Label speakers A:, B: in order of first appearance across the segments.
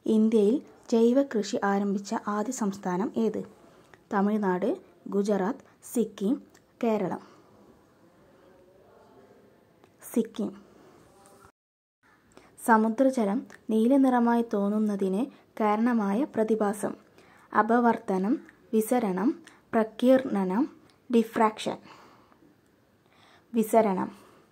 A: ഇന്ത്യയിൽ ജൈവ കൃഷി ആരംഭിച്ച ആദ്യ സംസ്ഥാനം ഏത് തമിഴ്നാട് ഗുജറാത്ത് സിക്കിം കേരളം സിക്കിം സമുദ്രജലം നീലനിറമായി തോന്നുന്നതിന് കാരണമായ പ്രതിഭാസം അപവർത്തനം വിസരണം പ്രകീർണനം ഡിഫ്രാക്ഷൻ വിസരണം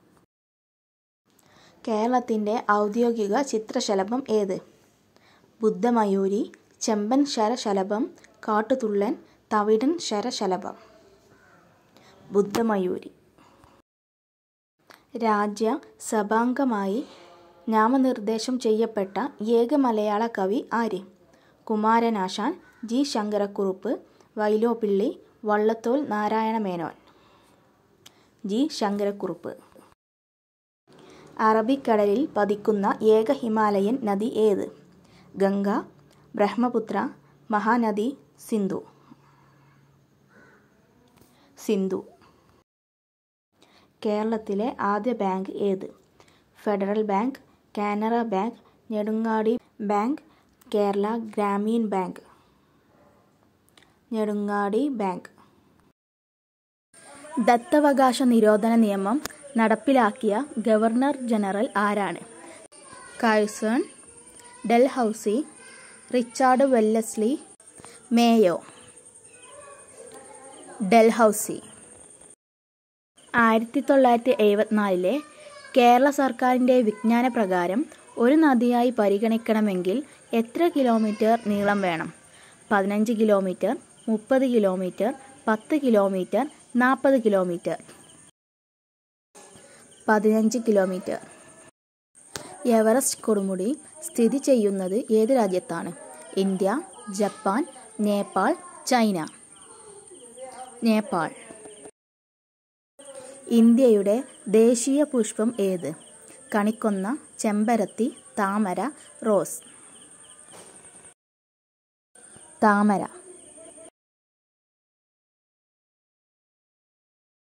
A: കേരളത്തിൻ്റെ ഔദ്യോഗിക ചിത്രശലഭം ഏത് ബുദ്ധമയൂരി ചെമ്പൻ ശരശലഭം കാട്ടുതുള്ളൻ തവിടൻ ശരശലഭം ബുദ്ധമയൂരി രാജ്യസഭാംഗമായി നാമനിർദ്ദേശം ചെയ്യപ്പെട്ട ഏക മലയാള കവി ആര് കുമാരനാശാൻ ജി ശങ്കരക്കുറുപ്പ് വൈലോപ്പിള്ളി വള്ളത്തോൾ നാരായണ മേനോൻ ജി ശങ്കരക്കുറുപ്പ് അറബിക്കടലിൽ പതിക്കുന്ന ഏക ഹിമാലയൻ നദി ഏത് ഗംഗ ബ്രഹ്മപുത്ര മഹാനദി സിന്ധു സിന്ധു കേരളത്തിലെ ആദ്യ ബാങ്ക് ഏത് federal bank Canara bank Nedungadi bank Kerala Grameen bank Nedungadi bank ദത്തവകാശ നിരോധന നിയമം നടപ്പിലാക്കിയ ഗവർണർ ജനറൽ ആരാണ് Curzon Dalhousie Richard Wellesley Mayo Dalhousie ആയിരത്തി തൊള്ളായിരത്തി എഴുപത്തിനാലിലെ കേരള സർക്കാരിൻ്റെ വിജ്ഞാന പ്രകാരം ഒരു നദിയായി പരിഗണിക്കണമെങ്കിൽ എത്ര കിലോമീറ്റർ നീളം വേണം പതിനഞ്ച് കിലോമീറ്റർ മുപ്പത് കിലോമീറ്റർ പത്ത് കിലോമീറ്റർ നാൽപ്പത് കിലോമീറ്റർ പതിനഞ്ച് കിലോമീറ്റർ എവറസ്റ്റ് കൊടുമുടി സ്ഥിതി ചെയ്യുന്നത് ഏത് രാജ്യത്താണ് India Japan Nepal China Nepal ഇന്ത്യയുടെ ദേശീയ പുഷ്പം ഏത് കണിക്കൊന്ന ചെമ്പരത്തി താമര റോസ് താമര